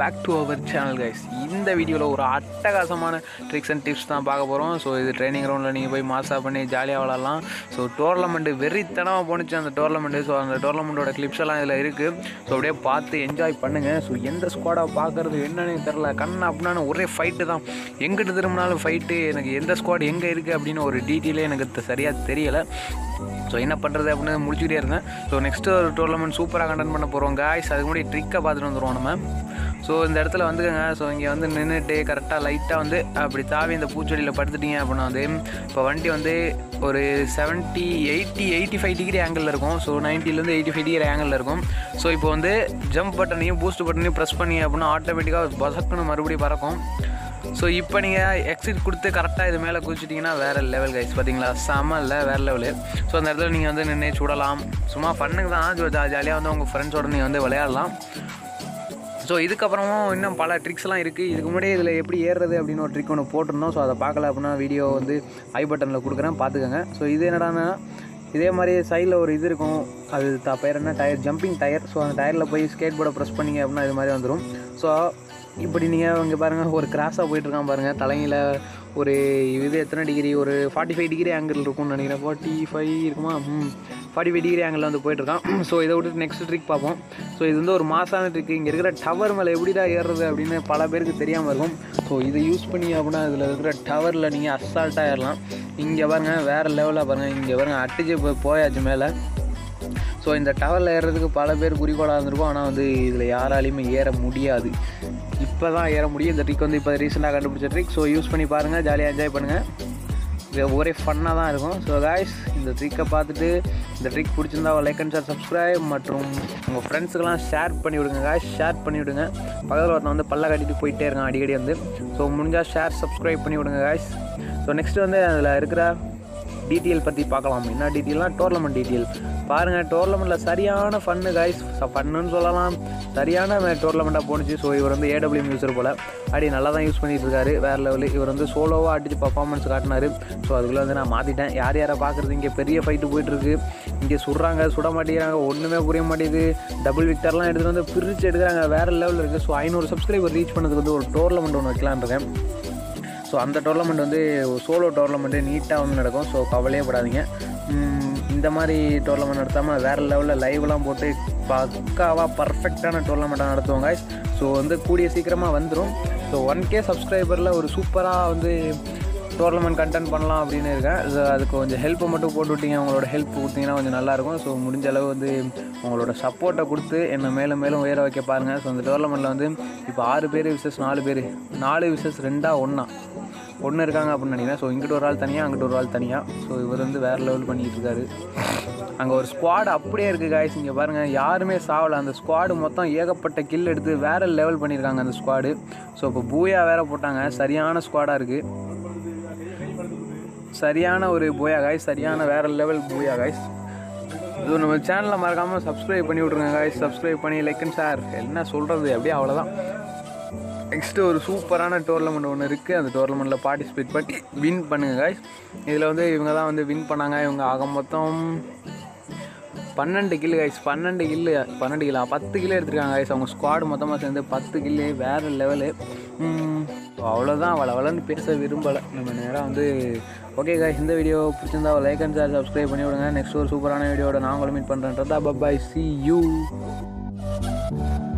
back to our channel guys இந்த வீடியோவில் ஒரு அட்டகாசமான ட்ரிக்ஸ் அண்ட் டிப்ஸ் தான் பார்க்க போகிறோம் ஸோ இது ட்ரைனிங் கிரவுண்டில் நீங்கள் போய் மாசா பண்ணி ஜாலியாக விளாட்லாம் ஸோ டோர்னமெண்ட்டு வெறித்தனமாக போணுச்சு அந்த டோர்னமெண்ட்டு ஸோ அந்த டோர்னமெண்ட்டோட கிளிப்ஸ் எல்லாம் இதில் இருக்குது ஸோ அப்படியே பார்த்து என்ஜாய் பண்ணுங்கள் ஸோ எந்த ஸ்குவாடாக பார்க்குறது என்னன்னு தெரில கண்ணு அப்படின்னா ஒரே ஃபைட்டு தான் எங்கிட்டு திரும்பினாலும் ஃபைட்டு எனக்கு எந்த ஸ்குவாட் எங்கே இருக்குது அப்படின்னு ஒரு டீட்டெயிலே எனக்கு சரியாக தெரியலை ஸோ என்ன பண்ணுறது அப்படின்னு முடிச்சுக்கிட்டே இருந்தேன் ஸோ நெக்ஸ்ட்டு ஒரு டோர்னமெண்ட் சூப்பராக கண்டென்ட் பண்ண போகிறோம் காய்ஸ் அதுக்கு முன்னாடி ட்ரிக்கை பார்த்துட்டு வந்துடுவோம் நம்ம ஸோ இந்த இடத்துல வந்துக்கோங்க ஸோ இங்கே வந்து நின்றுட்டு கரெக்டாக லைட்டாக வந்து அப்படி தாவி இந்த பூச்செடியில் படுத்துட்டீங்க அப்படின்னா வந்து இப்போ வண்டி வந்து ஒரு seventy eighty eighty five degree ஆங்கிளில் இருக்கும் ஸோ நைன்ட்டிலேருந்து எயிட்டி ஃபைவ் டிகிரி ஆங்கிளில் இருக்கும் ஸோ இப்போ வந்து ஜம்ப் பட்டனையும் பூஸ்ட் பட்டனையும் ப்ரெஸ் பண்ணி அப்படின்னா ஆட்டோமேட்டிக்காக பசக்குன்னு மறுபடியும் பறக்கும் ஸோ இப்போ நீங்கள் எக்ஸிட் கொடுத்து கரெக்டாக இது மேலே குதிச்சிட்டிங்கன்னா வேறு லெவல் கைஸ் பார்த்தீங்களா செம்ம இல்லை வேறு லெவலு ஸோ அந்த இடத்துல நீங்கள் வந்து நின்று சுடலாம் சும்மா பண்ணுங்க தான் ஜாலியாக வந்து உங்கள் ஃப்ரெண்ட்ஸோட நீங்கள் வந்து விளையாடலாம் ஸோ இதுக்கப்புறமும் இன்னும் பல ட்ரிக்ஸ்லாம் இருக்குது இதுக்கு முன்னாடி இதில் எப்படி ஏறுறது அப்படின்னு ஒரு ட்ரிக் ஒன்று போட்டிருந்தோம் ஸோ அதை பார்க்கல அப்படின்னா வீடியோ வந்து ஐ பட்டனில் கொடுக்குறேன் பார்த்துக்கோங்க ஸோ இது என்னடான்னா இதே மாதிரி சைடில் ஒரு இது இருக்கும் அது த பேர் என்ன டயர் ஜம்பிங் டயர் ஸோ அந்த டயரில் போய் ஸ்கேட் போர்டை ப்ரெஸ் பண்ணிங்க அப்படின்னா இது மாதிரி வந்துடும் ஸோ இப்படி நீங்கள் இங்கே பாருங்கள் ஒரு கிராஸாக போயிட்டுருக்கான் பாருங்கள் தலையில் ஒரு இது எத்தனை டிகிரி ஒரு ஃபார்ட்டி ஃபைவ் டிகிரி ஆங்கிள் இருக்கும்னு நினைக்கிறேன் ஃபார்ட்டி ஃபைவ் இருக்குமா ம் ஃபார்ட்டி ஃபைவ் டிகிரி ஆங்கிளில் வந்து போயிட்டுருக்கான் ஸோ இதை விட்டு நெக்ஸ்ட் ட்ரிக் பார்ப்போம் ஸோ இது வந்து ஒரு மாசான ட்ரிக் இங்கே இருக்கிற டவர் மேலே எப்படிடா ஏறுறது அப்படின்னு பல பேருக்கு தெரியாமல் இருக்கும் ஸோ இதை யூஸ் பண்ணி அப்படின்னா இதில் இருக்கிற டவரில் நீங்கள் அசால்ட்டாக ஏறலாம் இங்கே பாருங்கள் வேறு லெவலில் பாருங்கள் இங்கே பாருங்கள் அட்டிச்சு போய் போயாச்சு மேலே ஸோ இந்த டவரில் ஏறுறதுக்கு பல பேர் குறிக்கோளாக இருந்திருக்கும் ஆனால் வந்து இதில் யாராலையுமே ஏற முடியாது இப்போ தான் ஏற முடியும் இந்த ட்ரிக் வந்து இப்போ ரீசெண்டாக கண்டுபிடிச்ச ட்ரிக் ஸோ யூஸ் பண்ணி பாருங்கள் ஜாலியாக என்ஜாய் பண்ணுங்கள் இது ஒரே ஃபன்னாக தான் இருக்கும் ஸோ காய்ஸ் இந்த ட்ரிக்கை பார்த்துட்டு இந்த ட்ரிக் பிடிச்சிருந்தா லைக் அண்ட் ஷேர் சப்ஸ்கிரைப் மற்றும் உங்கள் ஃப்ரெண்ட்ஸுக்கெல்லாம் ஷேர் பண்ணி விடுங்க காய்ஸ் ஷேர் பண்ணி விடுங்க பக்கத்தில் ஒருத்தன் வந்து பல்ல கட்டிட்டு போயிட்டே இருக்கான் அடிக்கடி வந்து ஸோ முடிஞ்சால் ஷேர் சப்ஸ்கிரைப் பண்ணி விடுங்க காய்ஸ் ஸோ நெக்ஸ்ட் வந்து அதில் இருக்கிற டீட்டெயில் பற்றி பார்க்கலாம் என்ன டீட்டெயில்னால் டோர்னமெண்ட் டீட்டெயில் பாருங்கள் டோர்னமெண்ட்டில் சரியான ஃபன்னு கைஸ் ஃபன்னுன்னு சொல்லலாம் சரியான டோர்னமெண்ட்டாக போணுச்சு ஸோ இவர் வந்து ஏடபிள்யூஎம் யூஸர் போல் அடி நல்லா தான் யூஸ் பண்ணிட்டு இருக்காரு வேறு லெவலு இவர் வந்து சோலோவாக அடிச்சு பர்ஃபார்மன்ஸ் காட்டினார் ஸோ அதுக்குள்ளே வந்து நான் மாற்றிட்டேன் யார் யாரை பார்க்குறது இங்கே பெரிய ஃபைட்டு போயிட்டுருக்கு இங்கே சுடுறாங்க சுட மாட்டேங்கிறாங்க ஒன்றுமே புரிய மாட்டேங்குது டபுள் விக்டர்லாம் எடுத்துகிட்டு வந்து பிரித்து எடுக்கிறாங்க வேறு லெவலில் இருக்குது ஸோ ஐநூறு சப்ஸ்கிரைபர் ரீச் பண்ணதுக்கு வந்து ஒரு டோர்னமெண்ட் ஒன்று வைக்கலான் இருக்கேன் ஸோ அந்த டோர்னமெண்ட் வந்து சோலோ டோர்னமெண்ட்டு நீட்டாக வந்து நடக்கும் ஸோ கவலையே படாதீங்க இந்த மாதிரி டோர்னமெண்ட் நடத்தாமல் வேறு லெவலில் லைவ்லாம் போட்டு பக்காவாக பர்ஃபெக்டான டோர்னமெண்ட்டாக நடத்துவோம் guys ஸோ வந்து கூடிய சீக்கிரமாக வந்துடும் ஸோ ஒன் கே சப்ஸ்கிரைபரில் ஒரு சூப்பராக வந்து டோர்னமெண்ட் கண்டென்ட் பண்ணலாம் அப்படின்னு இருக்கேன் ஸோ அதுக்கு கொஞ்சம் ஹெல்ப்பை மட்டும் போட்டு விட்டீங்க உங்களோட ஹெல்ப் கொடுத்தீங்கன்னா கொஞ்சம் நல்லாயிருக்கும் ஸோ முடிஞ்ச அளவு வந்து உங்களோட சப்போர்ட்டை கொடுத்து என்னை மேலும் மேலும் உயர வைக்க பாருங்கள் ஸோ அந்த டோர்னமெண்ட்டில் வந்து இப்போ ஆறு பேர் விசஸ் நாலு பேர் நாலு விசஸ் ரெண்டாக ஒன்றா ஒன்று இருக்காங்க அப்படின்னு நினைக்கிறேன் ஸோ இங்கிட்டு ஒரு ஆள் தனியாக அங்கிட்டு ஒரு ஆள் தனியாக ஸோ இவர் வந்து வேறு லெவல் பண்ணிகிட்டு இருக்காரு அங்கே ஒரு ஸ்குவாட் அப்படியே இருக்குது காய்ஸ் இங்கே பாருங்கள் யாருமே சாவலை அந்த ஸ்குவாடு மொத்தம் ஏகப்பட்ட கில் எடுத்து வேறு லெவல் பண்ணியிருக்காங்க அந்த ஸ்குவாடு ஸோ இப்போ பூயா வேறு போட்டாங்க சரியான ஸ்குவாடாக இருக்குது சரியான ஒரு பூயா காய்ஸ் சரியான வேறு லெவல் பூயா காய்ஸ் இது நம்ம சேனலில் மறக்காமல் சப்ஸ்கிரைப் பண்ணி விட்ருங்க காய்ஸ் சப்ஸ்கிரைப் பண்ணி லைக் அண்ட் ஷேர் என்ன சொல்கிறது அப்படியே அவ்வளோதான் நெக்ஸ்ட்டு ஒரு சூப்பரான டோர்னமெண்ட் ஒன்று இருக்குது அந்த டோர்னமெண்ட்டில் பார்ட்டிசிபேட் பண்ணி வின் பண்ணுங்க காய்ஸ் இதில் வந்து இவங்க தான் வந்து வின் பண்ணாங்க இவங்க ஆக மொத்தம் பன்னெண்டு கில்லு கைஸ் பன்னெண்டு கில்லு பன்னெண்டு கிலோ பத்து கிலோ எடுத்துருக்காங்க கைஸ் அவங்க ஸ்குவாடு மொத்தமாக சேர்ந்து பத்து கில்லு வேறு லெவலு அவ்வளோதான் அவளை அவளன்னு பேச விரும்பலை நம்ம நேராக வந்து ஓகே காய்ஸ் இந்த வீடியோ பிடிச்சிருந்தா லைக் அண்ட் ஷேர் சப்ஸ்கிரைப் பண்ணி விடுங்க நெக்ஸ்ட் ஒரு சூப்பரான வீடியோட நான் உங்களை மீட் பண்ணுறேன்றதா பபாய் சி யூ